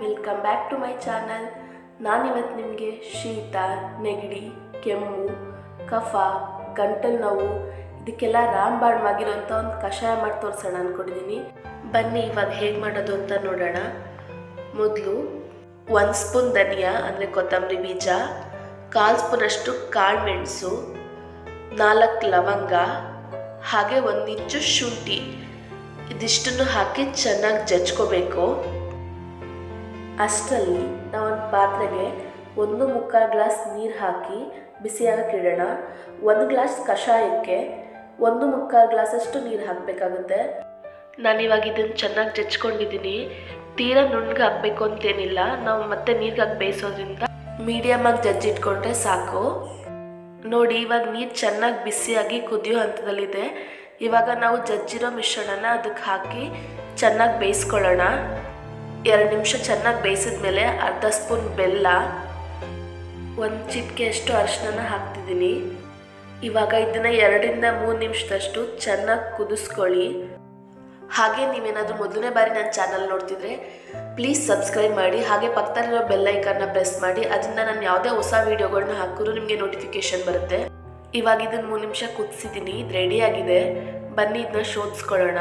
welcome back to my channel ನಾನಿವತ್ತು ನಿಮಗೆ ಶೀತ ನೆಗಡಿ ಕೆಮ್ಮು ಕಫ ಗಂಟಲು ನೋವು ಇದಕ್ಕೆಲ್ಲ ರಾಮ್ಬಾಣವಾಗಿರೋಂಥ ಒಂದು ಕಷಾಯ ಮಾಡಿ ತೋರಿಸೋಣ ಅಂದ್ಕೊಂಡಿದ್ದೀನಿ ಬನ್ನಿ ಇವಾಗ ಹೇಗೆ ಮಾಡೋದು ಅಂತ ನೋಡೋಣ ಮೊದಲು ಒಂದು ಸ್ಪೂನ್ ಧನಿಯಾ ಅಂದರೆ ಕೊತ್ತಂಬರಿ ಬೀಜ ಕಾಲು ಸ್ಪೂನಷ್ಟು ಕಾಳು ಮೆಣಸು ನಾಲ್ಕು ಲವಂಗ ಹಾಗೆ ಒಂದು ಇಂಚು ಶುಂಠಿ ಇದಿಷ್ಟನ್ನು ಹಾಕಿ ಚೆನ್ನಾಗಿ ಜಜ್ಕೋಬೇಕು ಅಷ್ಟರಲ್ಲಿ ನಾವು ಒಂದು ಪಾತ್ರೆಗೆ ಒಂದು ಮುಕ್ಕಾಲು ಗ್ಲಾಸ್ ನೀರು ಹಾಕಿ ಬಿಸಿಯಾಗಕ್ಕೆ ಇಡೋಣ ಒಂದು ಗ್ಲಾಸ್ ಕಷಾಯಕ್ಕೆ ಒಂದು ಮುಕ್ಕಾಲು ಗ್ಲಾಸಷ್ಟು ನೀರು ಹಾಕಬೇಕಾಗುತ್ತೆ ನಾನಿವಾಗ ಇದನ್ನು ಚೆನ್ನಾಗಿ ಜಜ್ಕೊಂಡಿದ್ದೀನಿ ತೀರಾ ನುಣ್ಣಗೆ ಹಾಕಬೇಕು ಅಂತೇನಿಲ್ಲ ನಾವು ಮತ್ತೆ ನೀರಿಗೆ ಹಾಕಿ ಬೇಯಿಸೋದ್ರಿಂದ ಮೀಡಿಯಮಾಗಿ ಜಜ್ಜಿಟ್ಕೊಂಡ್ರೆ ಸಾಕು ನೋಡಿ ಇವಾಗ ನೀರು ಚೆನ್ನಾಗಿ ಬಿಸಿಯಾಗಿ ಕುದಿಯೋ ಹಂತದಲ್ಲಿದೆ ಇವಾಗ ನಾವು ಜಜ್ಜಿರೋ ಮಿಶ್ರಣನ ಅದಕ್ಕೆ ಹಾಕಿ ಚೆನ್ನಾಗಿ ಬೇಯಿಸ್ಕೊಳ್ಳೋಣ ಎರಡು ನಿಮಿಷ ಚೆನ್ನಾಗಿ ಬೇಯಿಸಿದ್ಮೇಲೆ ಅರ್ಧ ಸ್ಪೂನ್ ಬೆಲ್ಲ ಒಂದು ಚಿಟಿಕೆಯಷ್ಟು ಅರಿಶಿನ ಹಾಕ್ತಿದ್ದೀನಿ ಇವಾಗ ಇದನ್ನು ಎರಡರಿಂದ ಮೂರು ನಿಮಿಷದಷ್ಟು ಚೆನ್ನಾಗಿ ಕುದಿಸ್ಕೊಳ್ಳಿ ಹಾಗೆ ನೀವೇನಾದರೂ ಮೊದಲನೇ ಬಾರಿ ನನ್ನ ಚಾನಲ್ ನೋಡ್ತಿದ್ರೆ ಪ್ಲೀಸ್ ಸಬ್ಸ್ಕ್ರೈಬ್ ಮಾಡಿ ಹಾಗೆ ಪಕ್ಕದಲ್ಲಿರೋ ಬೆಲ್ ಐಕನ್ನ ಪ್ರೆಸ್ ಮಾಡಿ ಅದರಿಂದ ನಾನು ಯಾವುದೇ ಹೊಸ ವೀಡಿಯೋಗಳನ್ನ ಹಾಕಿದ್ರು ನಿಮಗೆ ನೋಟಿಫಿಕೇಶನ್ ಬರುತ್ತೆ ಇವಾಗ ಇದನ್ನು ಮೂರು ನಿಮಿಷ ಕುದಿಸಿದ್ದೀನಿ ಇದು ರೆಡಿಯಾಗಿದೆ ಬನ್ನಿ ಇದನ್ನ ಶೋಧಿಸ್ಕೊಳ್ಳೋಣ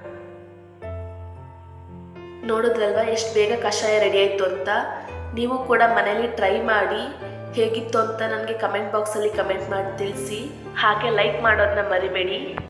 ನೋಡಿದ್ರಲ್ವ ಎಷ್ಟು ಬೇಗ ಕಷಾಯ ರೆಡಿ ಆಯಿತು ಅಂತ ನೀವು ಕೂಡ ಮನೇಲಿ ಟ್ರೈ ಮಾಡಿ ಹೇಗಿತ್ತು ಅಂತ ನನಗೆ ಕಮೆಂಟ್ ಬಾಕ್ಸಲ್ಲಿ ಕಮೆಂಟ್ ಮಾಡಿ ತಿಳಿಸಿ ಹಾಗೆ ಲೈಕ್ ಮಾಡೋದನ್ನ ಮರಿಬೇಡಿ